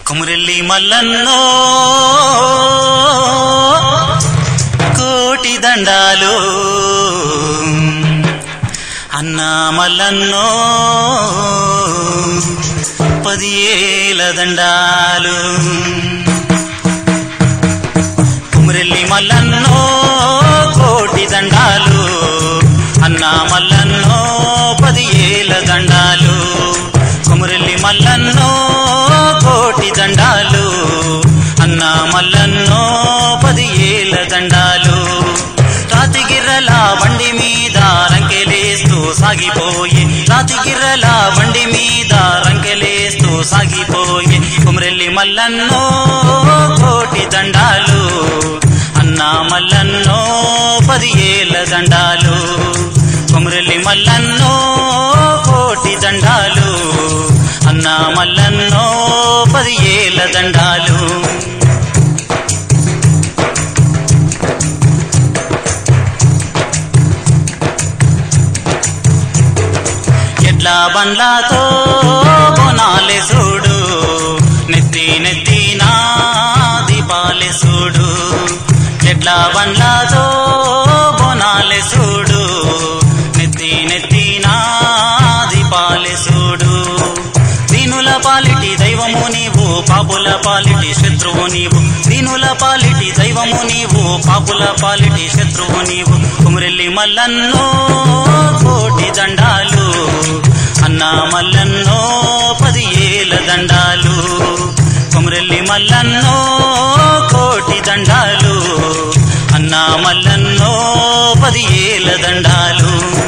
కుమురెల్లి మల్లన్నో కోటి దండాలు అన్నా మల్లన్నో పదియేల దండాలు కుమురెల్లి మల్లన్నో కోటి దండాలు అన్నా మల్లన్నో పదియేల దండాలు కుమురెల్లి మల్లన్నో కోటి దండాలు అన్నా మల్లన్నో పదియేల దండాలు రాతిగిర్రల బండి మీద రంకెలేస్తూ సాగిపోయి రాతిగిర్రల బండి మీద రంకెలేస్తూ సాగిపోయి కుమరెల్లి మల్లన్నో కోటి దండాలు అన్నా మల్లన్నో పదియేల దండాలు కుమరెల్లి మల్లన్నో కోటి దండాలు అన్నా మల్లన్నో పదియేల దండాలు ఎడ్ల బండ్లతో బొనాలే చూడు నెత్తి నెత్తి నా దీపాలే చూడు ఎడ్ల బండ్లతో బొనాలే చూడు నెత్తి నెత్తి నా దీపాలే చూడు దీనుల పాలిటి దైవము నీవు పాపుల పాలిటి శత్రువు నీవు దీనుల పాలిటి దైవము నీవు పాపుల పాలిటి శత్రువు నీవు కుమరెల్లి మల్లన్నో కోటి దండాలు అన్నా మల్లన్నో పదియేల దండాలు కుమరెల్లి మల్లన్నో కోటి దండాలు అన్నా మల్లన్నో పదియేల దండాలు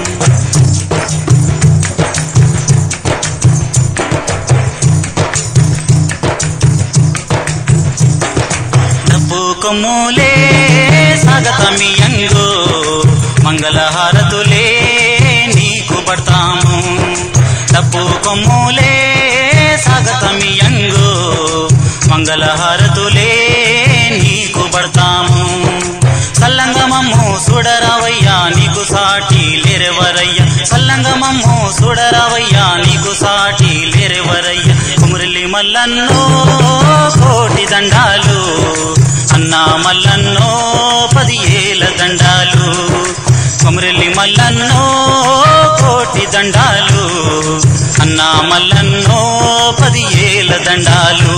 డబ్బు కొమ్ములే సాగతమియంగు మంగళహారతులే నీకు పడతాము డబ్బు కొమ్ములే సాగతమియంగు మంగళహారతులే నీకు పడతాము సల్లంగమమ్ము చూడరావయ్యా నీకు సాటి లేరెవరయ్యా సల్లంగమమ్ము చూడరావయ్యా నీకు సాటి లేరెవరయ్యా కుమురలి మల్లన్నో కోటి దండాలు అన్నా మల్లన్నో పదియేల దండాలు కుమరెల్లి మల్లన్నో కోటి దండాలు అన్నా మల్లన్నో పదియేల దండాలు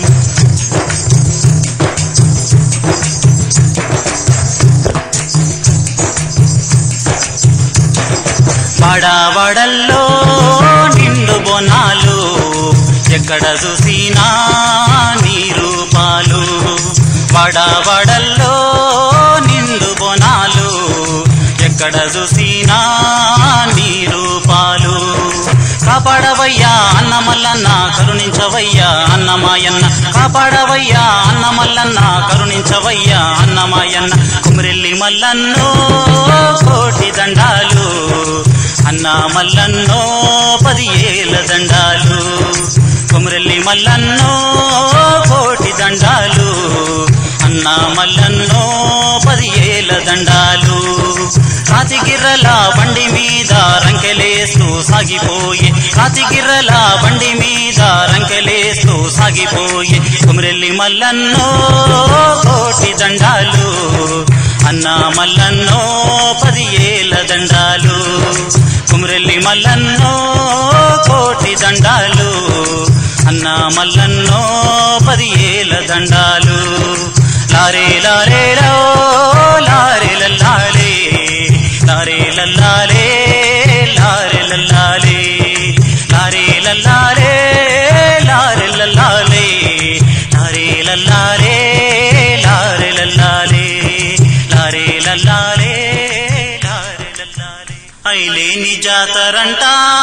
బడావడల్లో నిండు బొనాలు ఎక్కడ చూసినా నీ రూపాలు బడావడల్లో నిండు బొనాలు ఎక్కడ చూసినా నీ రూపాలు కాపాడవయ్యా అన్నమల్లన్న కరుణించవయ్యా అన్నమాయన్న కాపాడవయ్యా అన్నమల్లన్న కరుణించవయ్యా అన్నమాయన్న కుమరెల్లి మల్లన్నో కోటి దండాలు అన్నా మల్లన్నో పదియేల దండాలు కుమరెల్లి మల్లన్నో కోటి దండాలు అన్నా మల్లన్నో పదియేల దండాలు రాతిగిర్రల బండి మీద రంకెలేస్తూ సాగిపోయి రాతిగిర్రల బండి మీద రంకెలేస్తూ సాగిపోయి కుమరెల్లి మల్లన్నో కోటి దండాలు అన్నా మల్లన్నో పదియేల దండాలు కుమరెల్లి మల్లన్నో కోటి దండాలు అన్నా మల్లన్నో పదియేల దండాలు లారే లారే లో లారే లల్లాలే లారే లల్లాలే లారే లల్లాలే లారే లల్లాలే లారే లల్లాలే లారే లల్లాలే లారే లల్లాలే లారే లల్లాలే లారే లల్లాలే ఐలేని జాతరంట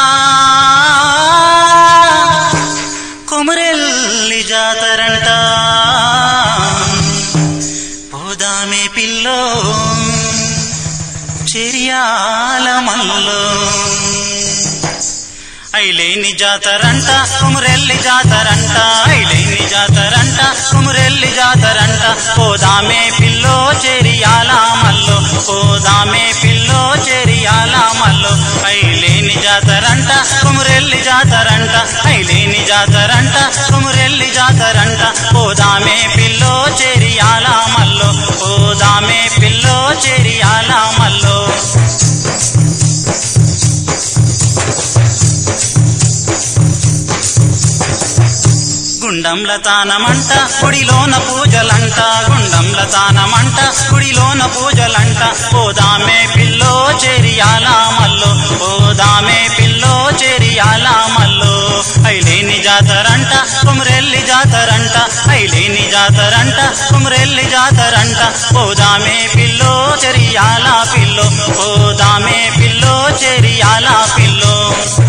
కొమరెల్లి జాతరంట పోదామే పిల్లో చెరియాల మల్లో ఐలేని జాతరంట కుమురెల్లి జాతరంట ఐలేని జాతరంట కుమురెల్లి జాతరంట పోదామే పిల్లో చెరియాల మల్లో పోదామే పిల్లో చెరియాల మల్లో ఐలేని జాతరంట కుమురెల్లి జాతరంట ఐలేని జాతరంట కుమురెల్లి జాతర జాతరంట పోదామే పిల్లో చెరియాల మల్లో పోదామే పిల్లో చెరియాల మల్లో గుండంల తానమంట గుడిలోన పూజలంట గుండంల తానమంట గుడిలోన పూజలంట పోదామే పిల్లో చెరియాల మల్లో పోదామే పిల్లో చెరియాల మల్లో ఐలేని జాతరంట కుమరెల్లి జాతరంట ఐలేని జాతరంట కుమరెల్లి జాతరంట పోదామే పిల్లో చెరియాల పిల్లో పోదామే పిల్లో చెరియాల పిల్లో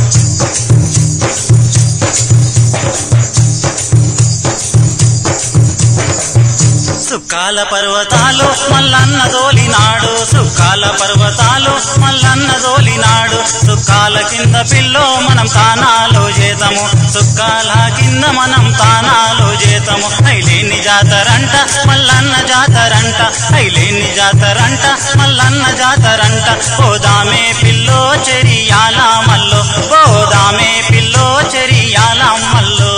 సుక్కాల పర్వతాలు మల్లన్న దోలినాడు సుక్కాల పర్వతాలు మల్లన్న దోలినాడు సుక్కాల కింద పిల్లో మనం తానాలో చేతము సుక్కాల కింద మనం తానాలో చేతము ఐలేని జాతరంట మల్లన్న జాతరంట ఐలేని జాతరంట మల్లన్న జాతరంట పోదామే పిల్లో చెరియాల మల్లో పోదామే పిల్లో చెరియాల మల్లో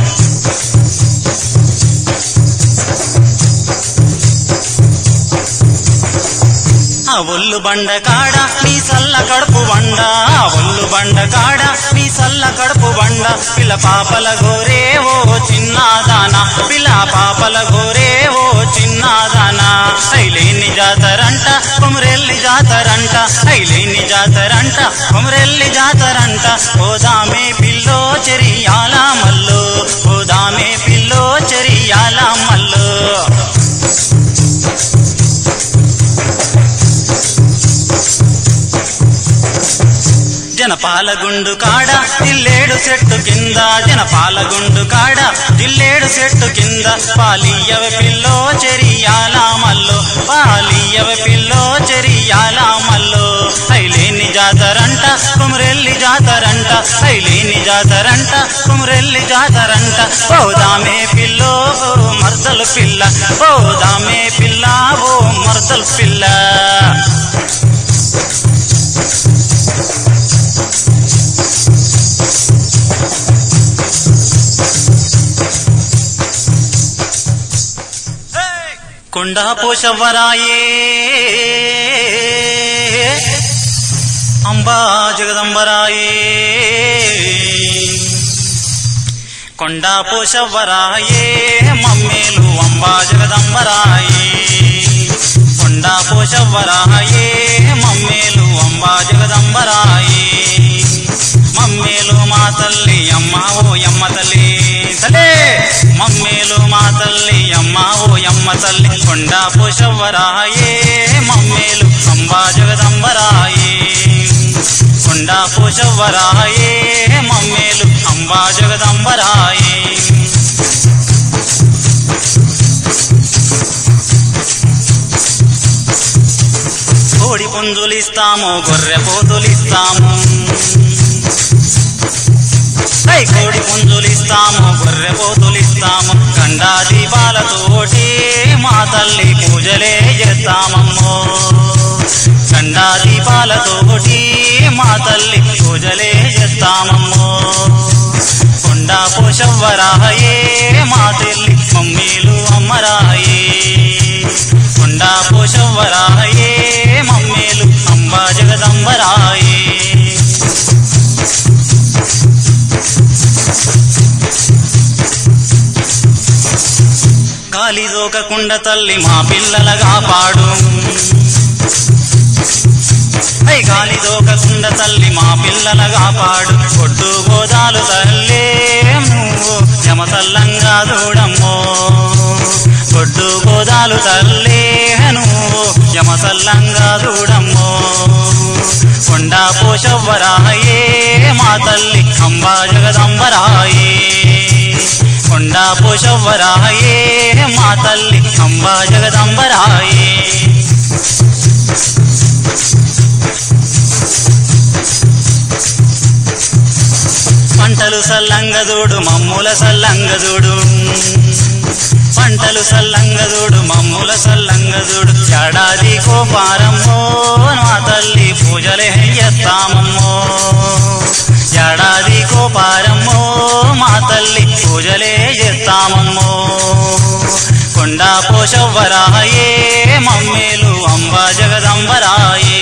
ఆ ఒళ్ళు బండ కాడ నీ సల్ల కడుపు బండ ఆ ఒళ్ళు బండ కాడ నీ సల్ల కడుపు బండ పిల్ల పాపల గోరే ఓ చిన్నదాన పిల్ల పాపల గోరే ఓ చిన్నదాన ఐలేని జాతరంట కుమరెల్లి జాతరంట ఐలేని జాతరంట కుమరెల్లి జాతరంట పోదామే పిల్లో చెరియాల మల్లో పోదామే పిల్లో చెరియాల మల్లో జనపాల గుండు కాడ జిల్లేడు చెట్టు కింద జనపాల గుండు కాడ జిల్లేడు చెట్టు కింద పాలియవ పిల్లో చెరియాల మల్లో పాలియవ పిల్లో చెరియాల మల్లో ఐలేని జాతరంట కుమరెల్లి జాతరంట ఐలేని జాతరంట కుమరెల్లి జాతరంట పోదామే పిల్లో ఓ మర్దలు పిల్ల పోదామే పిల్ల ఓ మర్దలు పిల్ల కొండా పోషవ్వరాయే అంబా జగదంబరాయే కొండా పోషవ్వరాయే మమ్మేలు అంబా జగదంబరాయే కొండా పోషవ్వరాయే మమ్మేలు అంబా జగదంబరాయే మమ్మేలు మా తల్లి అమ్మ ఓ యమ్మ తల్లి తలే మమ్మేలు మా తల్లి అమ్మ ఓ యమ్మ తల్లి కొండా పోషవ్వరాయే మమ్మేలు అంబా జగదంబరాయే కొండా పోషవ్వరాయే మమ్మేలు అంబా జగదంబరాయే కోడి పుంజులిస్తాము గొర్రె పోతులిస్తాము ఐ కోడి పుంజులిస్తాము గొర్రె పోతులిస్తాము గండా దీపాలతోటి మా తల్లి పూజలే చేస్తామమ్మో గండా దీపాలతోటి మా తల్లి పూజలే చేస్తామమ్మో కొండా పోషవ్వరాయే మా తల్లి మమ్మీలు అమ్మరాయే కొండా పోషవ్వరాయే మమ్మేలు అంబా జగదంబరాయే గాలి దోకకుండ తల్లి మా పిల్లలగా పాడు ఐ గాలి దోకకుండ తల్లి మా పిల్లలగా పాడు కొట్టు గోదాలు తల్లే నువ్వు జమతల్లంగా దూడమ్మో కొట్టు గోదాలు తల్లే నువ్వు జమతల్లంగా దూడమ్మో కొండా పోషవ్వరాయే మా తల్లి అంబా జగదంబరాయే కొండా పోషవ్వరాయే మా తల్లి అంబా జగదంబరాయే పంటలు సల్లంగదూడు మమ్ముల సల్లంగదూడు పంటలు సల్లంగదూడు మమ్ముల సల్లంగదూడు ఏడాది కోపారమ్మో మా తల్లి పూజలే చేస్తామమ్మో ఏడాది కోపారమ్మో మా తల్లి పూజలే చేస్తామమ్మో కొండా పోషవ్వరాయే మమ్మేలు అంబా జగదంబరాయే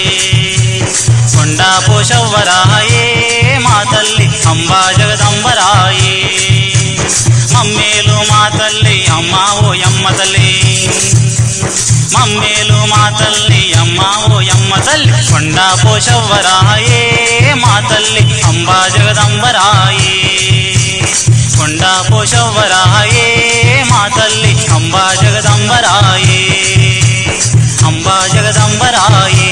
కొండా పోషవ్వరాయే మా తల్లి అంబా జగదంబరాయే మమ్మేలు మా తల్లి అమ్మా ఓ యమ్మ తల్లి మమ్మేలు మా తల్లి అమ్మా ఓ యమ్మ తల్లి కొండా పోషవ్వరాయే మా తల్లి అంబా జగదంబరాయే కొండా పోషవ్వరాయే మా తల్లి అంబా జగదంబరాయే అంబా జగదంబరాయే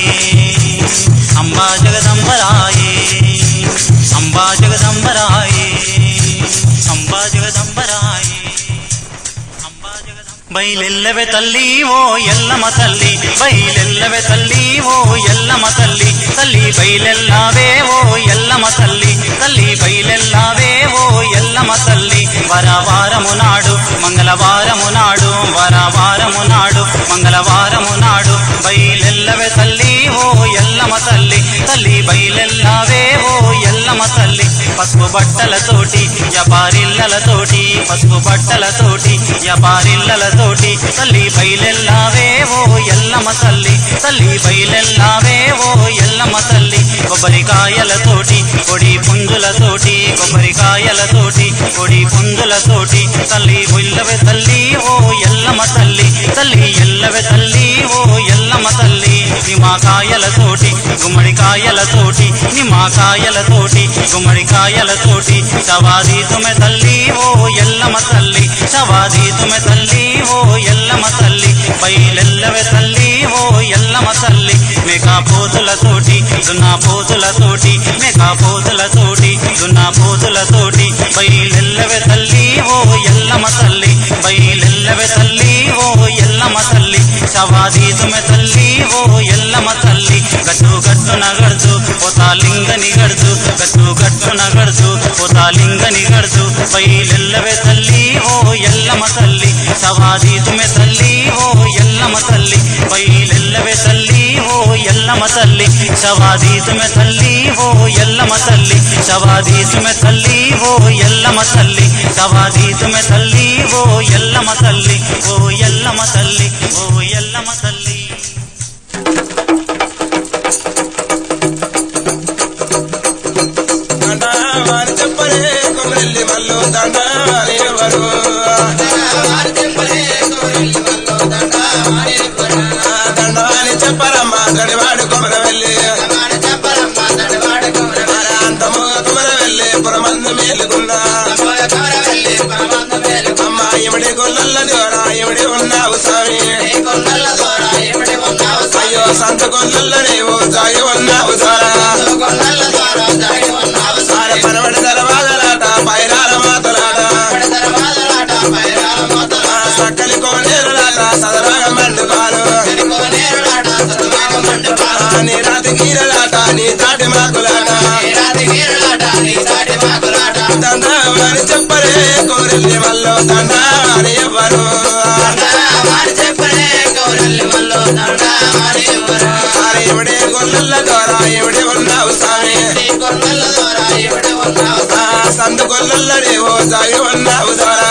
అంబా జగదంబరాయే అంబా జగదంబరాయే అంబా జగదంబరాయే అంబా జగదం బయలెల్లవే తల్లి ఓ ఎల్లమ్మ తల్లి బయలెల్లవే తల్లి ఓ ఎల్లమ్మ తల్లి తల్లి బయలెల్లావే ఓ ఎల్లమ్మ తల్లి తల్లి బయలెల్లావే ఓ ఎల్లమ్మ తల్లి వరవారము నాడు మంగళవారము నాడు వరవారము నాడు మంగళవారము నాడు బయలెల్లవే తల్లి ఓ ఎల్లమ్మ తల్లి తల్లి బయలెల్లావే ఓ ఎల్లమ్మ తల్లి పసుపు బట్టలతోటి వ్యాపారిల్లలతోటి పసుపు బట్టలతోటి వ్యాపారిల్లలతోటి తల్లి బయలెల్లావే ఓ ఎల్లమ్మ తల్లి తల్లి బయలెల్లావే ఓ ఎల్లమ్మ తల్లి కొబ్బరికాయలతోటి కొడి పుంజులతోటి కొబ్బరికాయలతోటి కొడి పుంజులతోటి తల్లి బొల్లవే తల్లి ఓ ఎల్లమ్మ తల్లి తల్లి ఎల్లవే తల్లి ఓ ఎల్లమ్మ తల్లి నిమ్మకాయలతోటి గుమ్మడికాయలతోటి నిమ్మకాయలతోటి గుమ్మడికాయలతోటి శవాది తుమె తల్లి ఓ ఎల్లమ్మ తల్లి శవాది తుమె తల్లి ఓ ఎల్లమ్మ తల్లి బయలెల్లవే తల్లి ఓ ఎల్లమ్మ తల్లి మేకా పోతులతోటి దున్నా పోతులతోటి మేకా పోతులతోటి దున్నా పోతులతోటి బయలెల్లవే తల్లి ఓ ఎల్లమ్మ తల్లి బయలెల్లవే తల్లి ఓ ఎల్లమ్మ తల్లి శవాది తుమె తల్లి ఓ ఎల్లమ్మ తల్లి గట్టు గట్టున గడుచు పోతాలింగని గడుచు గట్టు గట్టున గడుచు పోతాలింగని గడుచు బయలెల్లవే తల్లి ఓ ఎల్లమ్మ తల్లి శవాది తుమె తల్లి ఓ ఎల్లమ్మ తల్లి బయలెల్లవే తల్లి ఓ ఎల్లమ్మ తల్లి శవాది తుమె తల్లి ఓ ఎల్లమ్మ తల్లి శవాది తుమె తల్లి ఓ ఎల్లమ్మ తల్లి శవాది తుమె తల్లి ఓ ఎల్లమ్మ తల్లి ఓ ఎల్లమ్మ తల్లి ఓ ఎల్లమ్మ తల్లి దండ వారి చెప్పలే కొమరెల్లి మల్లు దండ వారి ఎవరు ఆ దండ వారి చెప్పరమ్మా గడివాడు కొమరవెల్లి అరే అంతము కొమరవెల్లి పురమందు మేలుకున్నా అమ్మ ఇమిడి గొల్లల ద్వారా ఇమిడి ఉన్నావు స్వామి అయ్యో సంత గొల్లల నీవు జాగి ఉన్నావు సారా సార పనబడి తలవాదలాట పైరాల మాతలాట ఆ సక్కలి కోనేరులాట సదరాగ మండుకాలు ఆ నీ రాతి గీరలాట నీ తాటి మాకులాట దండ వారి చెప్పరే కోరెల్లి వల్లో దండ వారి ఎవ్వరు ఆరి ఇవిడే గొల్లల ద్వారా ఇవిడే ఉన్నావు స్వామి ఆ సందు గొల్లల నీవు జాగి ఉన్నావు ద్వారా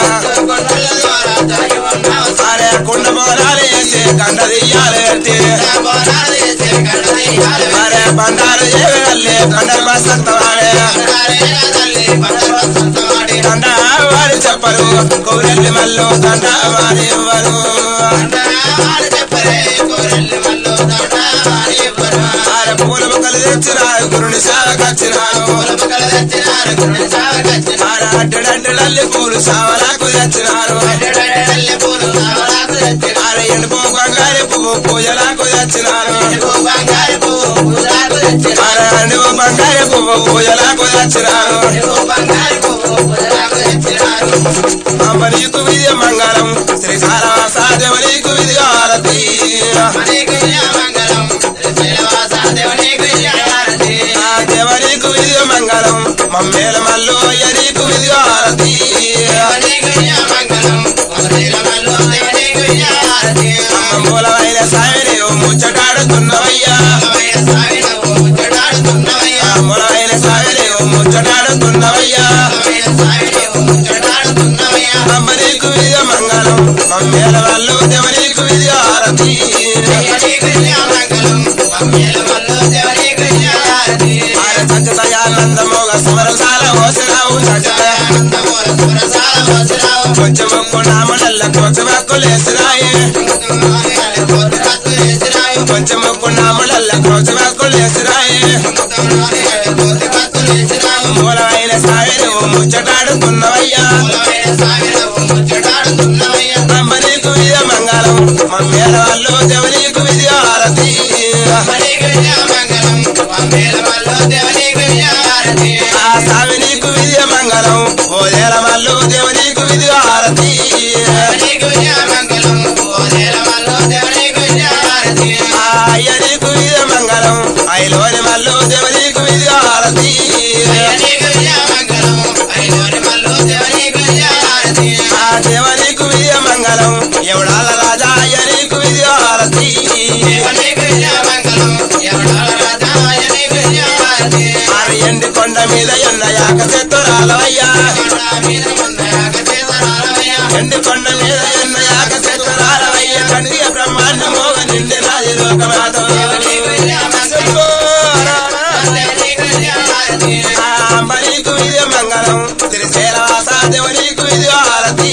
అరే కుండ బోరాలు వేసి కండ దియ్యాలేటి అరే బండారు ఏవెళ్ళి కండలు బసంతవాడే దండ వారి చెప్పరు కౌరెల్లి మల్లు దండ వారి ఎవ్వరు అరే పూల మొక్కలు తెచ్చినారు గురుని సేవకొచ్చినారు అరే అడ్డడడ్డడల్లి పూలు సావలకు తెచ్చినారు అరే ఎండిపో బంగారు పువ్వు పూజలకు తెచ్చినారు అరే ఎండిపో బంగారు పువ్వు పూజలకు తెచ్చినారు అమ్మ నీకు విధి మంగళం శ్రీ సారవాసాదేవ నీకు విధి హారతి ఆ దేవ నీకు విధి మంగళం మమ్మేల మల్లు అయ్య నీకు విధి హారతి అమ్మ మూలమైన సాయి నీవు ముచ్చటాడుతున్నవయ్యా ఆ మూలమైన సాయి నీవు ముచ్చటాడుతున్నవయ్యా విజయ మంగళం మమ్మేల వాళ్ళు దేవనీకు విజయ హారతి ఆయన సత్యదయానందమోగ సమరసాల ఓసరావు సత్యదయ కొంచెం మొక్కు నామడల్ల కొంచెం హక్కులేసిరాయి కొంచెం మొక్కు నామడల్ల కొంచెం హక్కులేసిరాయి మూలమైన సాయి నువ్వు ముచ్చటాడుతున్నవయ్యా బ్రహ్మనీకు విజయ మంగళం మమ్మేల వాళ్ళు దేవనీకు విజయ హారతి ఆ స్వామి నీకు విజయ మంగళం ఓ ఏల మల్లు దేవనీకు విజయ హారతి ఆ అయ్య నీకు విజయ మంగళం ఐలోని మల్లు దేవనీకు విజయ హారతి ఆ దేవనీకు విజయ మంగళం ఎవడాల రాజా అయ్య నీకు విజయ హారతి ఆరు ఎండి కొండ మీద ఎన్న యాక చెత్తురాలవయ్యా ఎండి కొండ మీద ఎన్న యాక చెత్తురాలవయ్య కండియ బ్రహ్మాండ మోగ నిండి రాజు లోకమాత అంబరీకు విజయ మంగళం శ్రీశైల వాస దేవనీకు విజయ హారతి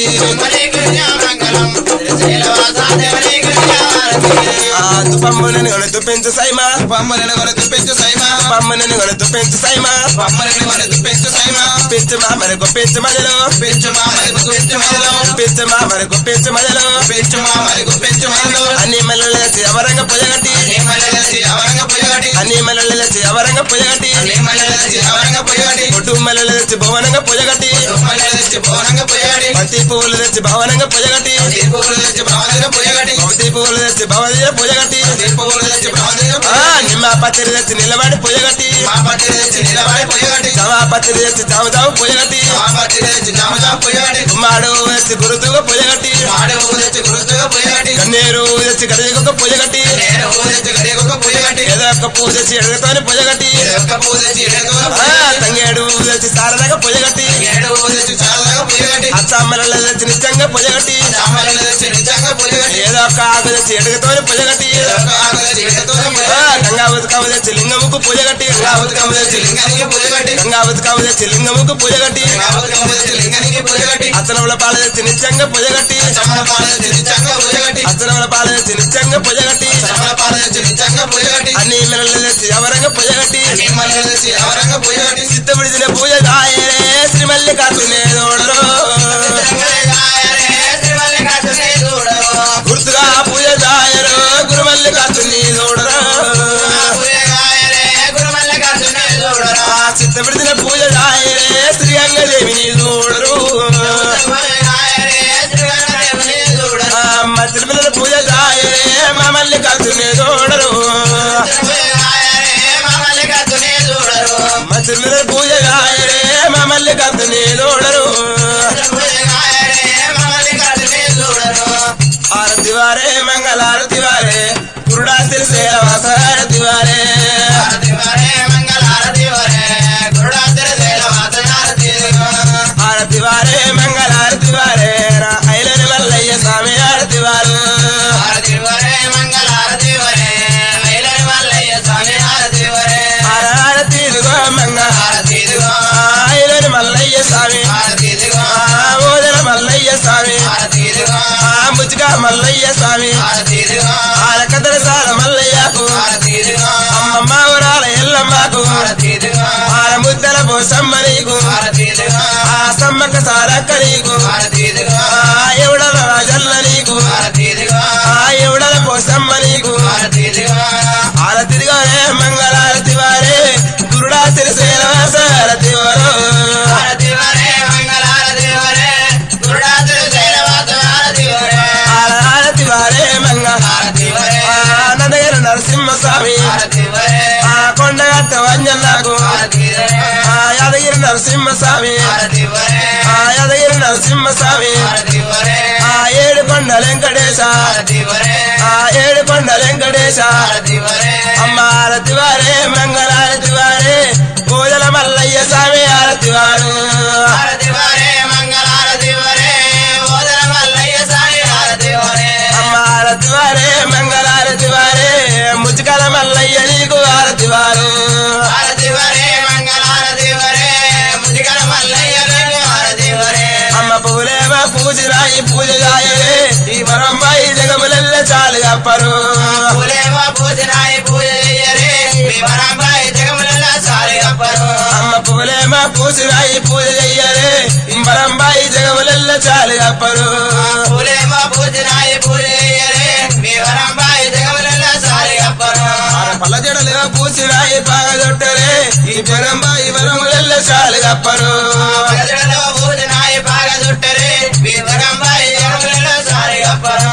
ఆ దుపమ్మునని గొలుతు పెంచు సైమా పమ్మలను కొరకు పెంచు సైమా పమ్మునని గొలుతు పెంచు సైమా పమ్మలను కొరకు పెంచు సైమా పెంచు మామరకు పెంచు మదలు పెంచు మామలకు పెంచు మొదలు పెంచు మామరకు పెంచు మదలు పెంచు మామలకు పెంచు మొదలు అన్ని మల్లెలు లేచి అవరంగ పొయగట్టి నిమ్మలసి అవరంగ పొయ్యగటి అన్ని మల్లెలు లేచి అవరంగ పొయగట్టి నిమ్మలసి అవరంగ పొయ్యగటి ఒడ్డు మల్లెలు తెచ్చి భవనంగా పొయగట్టి రుమ్మలసి భవనంగ పొయ్యగటి బంతి పువ్వులు తెచ్చి భవనంగా పొయగట్టి దీపులు తెచ్చి భవనంగ పొయ్యగటి బంతి పువ్వులు తెచ్చి భవనంగా పొయగట్టి దీపులు తెచ్చి భవనంగ ఆ నిమ్మ పత్రి తెచ్చి నిలబడి పొయగట్టి మా పట్టి తెచ్చి నిలబడి పొయ్యగటి జమా పత్రి తెచ్చి చావుదావు పొయగట్టి మా పట్టి తెచ్చి జమజా పొయ్యగటి మాడు తెచ్చి గురుతుగా పొయగట్టి మాడి ఊ తెచ్చి గురుతుగా పొయ్యగటి కన్నీరు తెచ్చి గడియకొక పొయగట్టి నేను ఊ తెచ్చి గడియకొక పొయ్యగటి ఏదో ఒక పూజ తెచ్చి ఎడగతోని పొయగట్టి ఒక్క పూ తెచ్చి ఎడగొక ఆ పొయ్యగటి తంగేడు తెచ్చి సారదాగా పొయగట్టి ఏడు ఊ తెచ్చి చాలగా పొయ్యగటి అచ్చమ్మల తెచ్చి నిత్యంగా పొయగట్టి సామలు తెచ్చి నిజంగా పొయ్యగటి ఏదో ఒక ఆకు తెచ్చి ఎడగతోని పొయగట్టి ఒక్క ఆకు తెచ్చి ఎడగొక ఆ పొయ్యగటి గంగా ఉతకావు తెచ్చి లింగముకు పొయగట్టి రావతికమ్మ తెచ్చి లింగానికి పొయ్యగటి గంగా ఉతకావు తెచ్చి లింగముకు పొయగట్టి రావతికమ్మ తెచ్చి లింగానికి పొయ్యగటి అచ్చనముల పాల తెచ్చి నిత్యంగా పొయగట్టి చమల పాల తెచ్చి నిజంగా పొయ్యగటి అచ్చనముల పాల తెచ్చి నిత్యంగా పొయగట్టి చమల పాల తెచ్చి నిజంగా పొయ్యగటి అన్ని మినలు తెచ్చి ఎవరంగా పొయగట్టి నిమ్మల తెచ్చి అవరంగా పొయ్యగటి సిద్ధపడిచిన పూజ దాయరే శ్రీ మల్లికార్జునే దోడలో గుర్తుగా పూజ దాయరు గురు మల్లికార్జుని దోడరా ఆ సిద్ధపడిచిన పూజ దాయరే శ్రీ అంగదేవిని దోడరు ఆ మధ్య పిల్లల పూజ దాయరే మా మల్లికార్జునే దోడరు మధ్య పిల్లల పూజ దాయరే మా మల్లికార్జుని దోడరు ఆరతి వారే మంగళారతి వారే కురుడా తెలిసేల వాసారతి వారే ఆరతి వారే మంగళారతి వారే నా ఐలని మల్లయ్య స్వామి ఆరతి వారు ఆరతి ఇదిగో మంగ ఐలని మల్లయ్య స్వామి ఆ ఓదల మల్లయ్య స్వామి ఆ ముచ్చుక మల్లయ్య స్వామి ఆల కదల సాల మల్లయ్యకు అమ్మమ్మ ఊరాల ఎల్లమ్మకు ఆల ముద్దల పోసమ్మ నీకు ఆ సమ్మక్క సారక్క నీకు ఆ ఎవడల రాజల్ల నీకు ఆ ఎవడల పోసమ్మ నీకు ఆల తిరిగానే మంగళారతి వారే గురుడా తెలిసేన సారథి వారు ఆరతి వారే మంగ ఆనందగిరి నరసింహస్వామి ఆ కొండగట్ట వంజల్లాకు ఆ యాదగిరి నరసింహస్వామి ఆ యాదగిరి నరసింహస్వామి ఆ ఏడు కొండ వెంకటేశ ఆ ఏడు కొండ వెంకటేశ అమ్మ ఆరతి వారే మంగళారతి వారే పూజల మల్లయ్య స్వామి ఆరతి వారు మంగళారతి వరే పూజరాయి పూజ జాయరే ఈ వరంబాయి జగములెల్ల చాలు గప్పరు పూలేమో పూజనాయి పూజ చెయ్యరే వివరంబాయి జగములలో సారి గప్పరు అమ్మ పూలేమ పూజరాయి పూజ చెయ్యరే ఈ వరంబాయి జగములెల్ల చాలు గప్పరు పూలేమో పూజనాయి పూజ చెయ్యరే వివరంబాయి జగములలో సారి గప్పరు పల్ల జడలేమో పూసిరాయి పాగదొట్టరే ఈ వరంబాయి వరములెల్ల చాలు గప్పరు ప్రజలలో పూజనాయి బాగా చుట్టరే వివరంబాయి జగములలో సారి గప్పరు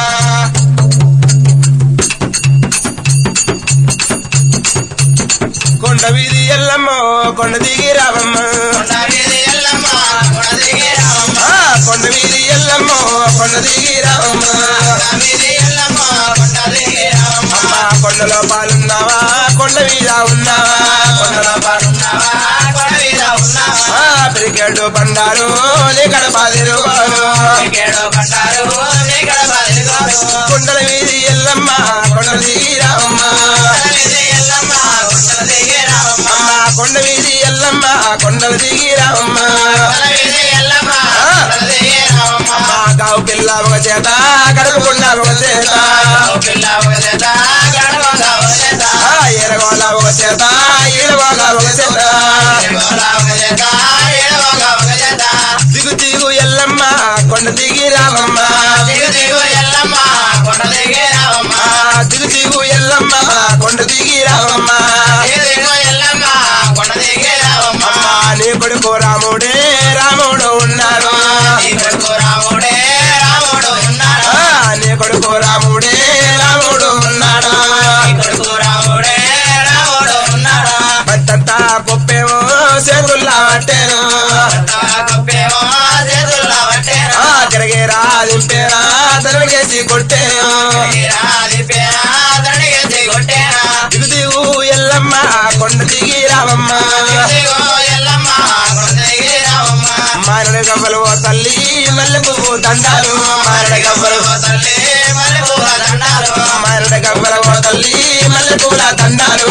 కొండ వీధి ఎల్లమ్మ కొండ దిగి రావమ్మ కొండవీధి ఎల్లమ్మ కొండదిగి రామమ్మ ఆ, కొండ వీధి ఎల్లమ్మ కొండ దిగి రావమ్మ కొండవీధి ఎల్లమ్మ కొండదిగి రామమ్మ అమ్మ కొండలో పాలున్నావా కొండ మీద ఉన్నావా కొండలో పాలు ఉన్నావా కొండవీధ ఉన్నావా ఆ, పిరికెడు బండారు నీ కడపాది రూపాయలు కేడో పట్టారు నీకడ బాధిగోరు కొండల వీధి ఎల్లమ్మ కొండ దిగి రావమ్మ కొండవీధి ఎల్లమ్మ కొండదిగి రామమ్మ అమ్మ కొండ వీధి ఎల్లమ్మ కొండలు దిగి రావమ్మ కొండవీధి ఎల్లమ్మ కొండదిగి రామమ్మ అమ్మ గావు పిల్ల ఒక చేత కడుపుకున్న ఒక చేత ఓ పిల్ల ఒక చేత గడవగా ఒక చేత ఆ, ఎరగోల ఒక చేత ఈరగోల ఒక చేత గోల ఒక చేత ఏడవగా ఒక చేత దిగు దిగు ఎల్లమ్మ కొండ దిగి రావమ్మ దిగు దిగు ఎల్లమ్మ కొండదిగి రామమ్మ ఆ, దిగు దిగు ఎల్లమ్మ కొండ దిగి రావమ్మ దిగు దిగు ఎల్లమ్మ కొండదిగి రామమ్మ అమ్మ నీ కొడుకు రాముడే రాముడు ఉన్నాడు నీ కొడుకు రాముడే రాముడు ఉన్నాడు ఆ, నీ కొడుకు రాముడే రాముడు ఉన్నాడు నీ కొడుకు రాముడే రాముడు ఉన్నాడు పట్టంతా కుప్పేమో చేతుల్లా పట్టేను గొప్పేమో చేతుల్లో పట్టేను ఆ, తిరిగే రాదింపేరా తనకేసి కొట్టేను రాది పేరా దండగేసి కొట్టేనా దిగు దిగు ఎల్లమ్మ కొండ దిగి రావమ్మ ఇదిగో ఎల్లమ్మ కొండదిగి రామమ్మ మారడు గవ్వలు ఓ తల్లి మల్లె పువ్వు దండాలు మారడు గవ్వలు ఓ తల్లి మల్లెపూల దండాలు మారడు గవ్వల ఓ తల్లి మల్లె పువ్వుల దండాలు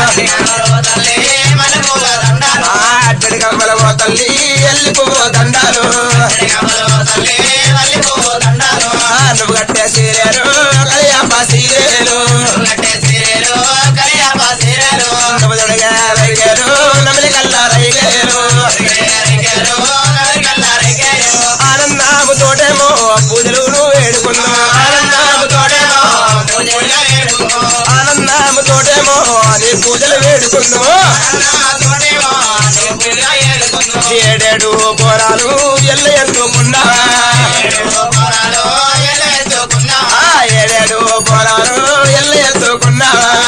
ఓ తల్లి మల్లెపూల దండాలు ఆ అట్టడి గవ్వల ఓ తల్లి ఎల్లి పువ్వు దండాలు ఓ తల్లి మల్లెపూల దండాలు ఆ నువ్వు కట్టే సీరేరు కలియాప సీరేలు కట్టే సీరెలు కరియాప సీరెలు నువ్వు దొడగా రైగేరు నమిలి కల్లా రైగేరు రికెలు నరికల్ల రికెలు ఆనందాము తోటేమో పూజలు వేడుకున్నాం ఆనందాము తోటేమో పూజలుగా వేడుకో ఆనందాము తోటేమో నీ పూజలు వేడుకున్నాము తోటేమో నీ పూజగా ఏడుకుందో ఏడేడు పోరాలు ఎల్ల ఎత్తుకున్నా పొరాలో ఎల్ల ఎత్తుకున్నా ఆ ఏడేడు పోరాలు ఎల్ల ఎత్తుకున్నా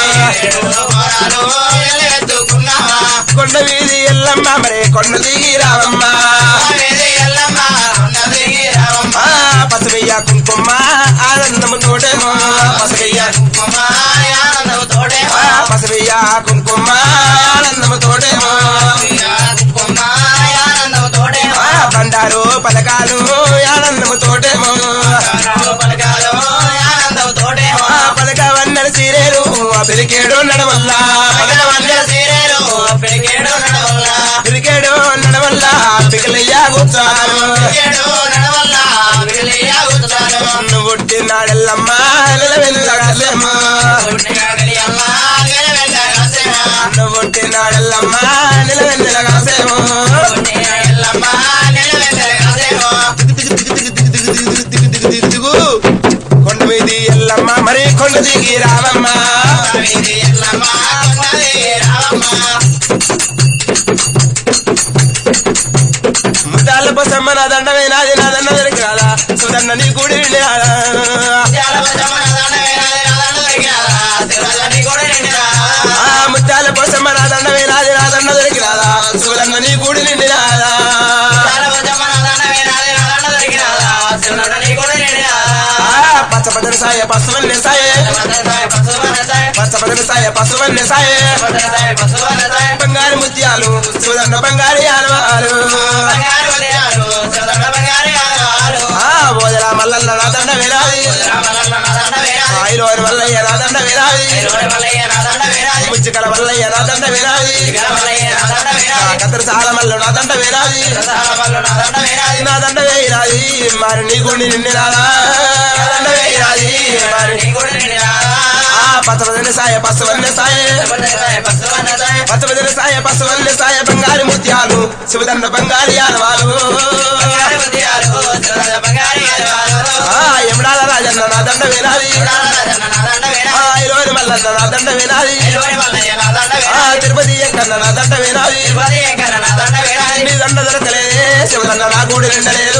పొరాలో ఎల్ల ఎత్తుకున్నా కొండ వీధి ఎల్లమ్మ మరి కొండ దిగి రావమ్మ వేది ఎల్లమ్మ ఉన్నదిగి రామమ్మ ఆ పసువయ్య కుంకుమ ఆనందము తోటేమో పసువయ్య కుమారి ఆనందము తోడేమో ఆ పసువయ్య కుంకుమ ఆనందము తోటేమో కుమారి ఆనందము తోడేమో ఆ బండారు పలకాలు ఆనందము తోటేమో పలకాలు ఆనందము తోడేమో ఆ పలక వన్నెల సీరేరు ఆ పిలికేడు నడవల్ల పలక వన్నెల సీరేలు పిడికేడు నడవల్ల పిలికేడు నడవల్ల పిగలయ్యా కూర్చాను పిడికేడు నడవల్ల పిగిలియ ఉత్తాను నువ్వు పుట్టినాడెల్లమ్మ నిలవెల్లగాసేమో పుణ్యగలియమ్మ గెలవెల్ల కాసేమా నువ్వు పుట్టినాడెల్లమ్మ నిలవెల్లగాసేమో పుణ్యగలియమ్మ గెలవెల్ల కాసేమా దిగు కొండ మీది ఎల్లమ్మ మరి కొండ దిగి రావమ్మ వీధి ఎల్లమ్మ కొన్నది రావమ్మ ముద్దాల పోసమ్మ నా దండమే నాది నా దండ దొరికిరాదా సుదన్న నీ గుడి వినాలా? ఆ ముత్యాల పోసమ్మ నా దండమే నాది నా దండ దొరికిరాదా సుదన్న నీ గుడి నిండినాదా ఆ పచ్చబడ్డని సాయ పసువన్ని సాయే పచ్చబడ్డని సాయ పసువన్ని సాయే బంగారు ముత్యాలు సుదన్న బంగారు ఆనవాలు ఆ బోజరా మల్లల్ల నా దండ వేలాది ఆయిలోని వల్లయ్య నాదండ విరాది ముచ్చికల వల్లయ్య నాదండ విరాది కత్తరు సాల మల్ల నాదండ విరాది నాదండ వేయిరాది మరి నీ గుండి నిండి రాదా నాదండ వేయిరాది మరి ఆ పచ్చవదన సాయ పచ్చవన్న సాయ పచ్చవదన సాయ పచ్చవన్న సాయ బంగారు ముత్యాలు శివదండ బంగారు ఆనవాలు ఆ ఎమడాల రాజన్న నాదండ వినాది ఆ ఇలోని మల్లన్న నాదండ వినాది ఆ తిరుపతి ఎక్కన్న నాదండ వినాది నీ దండ దొరకలేదే శివదండ నా గూడి నిండలేదు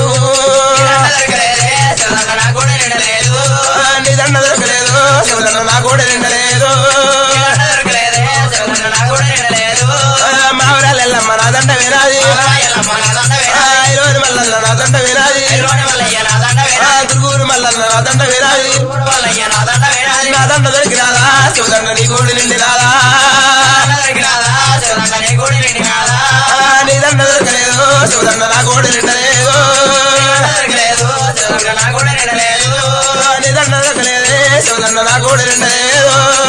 ఆ, నీ దండ దొరకలేదు శివదండ నా గూడి నిండలేదు ఆ, మావరాలెల్లమ్మ నాదండ వినాది ఆ ఇలోని మల్లన్న నాదండ వినాది ఆ దుర్గూరు మల్లన్న నాదండ వినాది నా దండ దొరికినాదా శివదండ నీ గూడి నిండి రాదా ఆ, నీ దండ దొరకలేదు శివదండ నా గూడి నిండలేదు ఆ, నీ దండ దొరకలేదే శివదండ నా గూడి నిండలేదు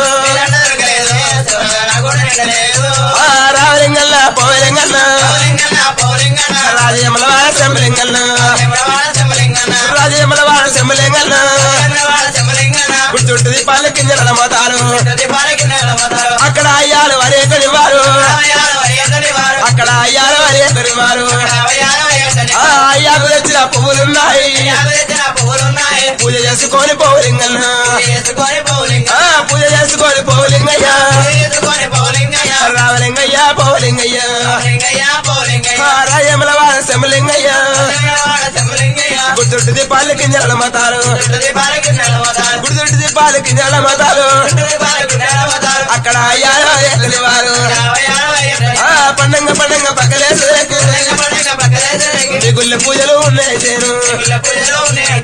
ఆ రావలింగల్ల పోవలింగన్న రాజయమల వాడ సెంబలింగన్న రాజయమల వాడ సెంబలింగన్న గుర్తుంటుంది పాల కింజల మతాలు అక్కడ అయ్యాలు వరేకని వారు అక్కడ అయ్యాలు వరేకని వారు ఆ అయ్యాకు తెచ్చిన పువ్వులున్నాయి పూజ చేసుకొని పోవలింగన్న ఆ పూజ చేసుకొని పోవలింగయ్య రావలింగయ్య పోవలింగయ్య ఆ రాజయమల వాడ సెంబలింగయ్య గుర్తుంటుంది పాల కింజల మతాలు గుర్తుంటుంది పాల కింజల మతాలు అక్కడ అయ్యాలు వరేకని వారు ఆ పండంగ పండంగ పక్కలేసేకు నీ గుళ్ళ పూజలు ఉన్నాయి చేను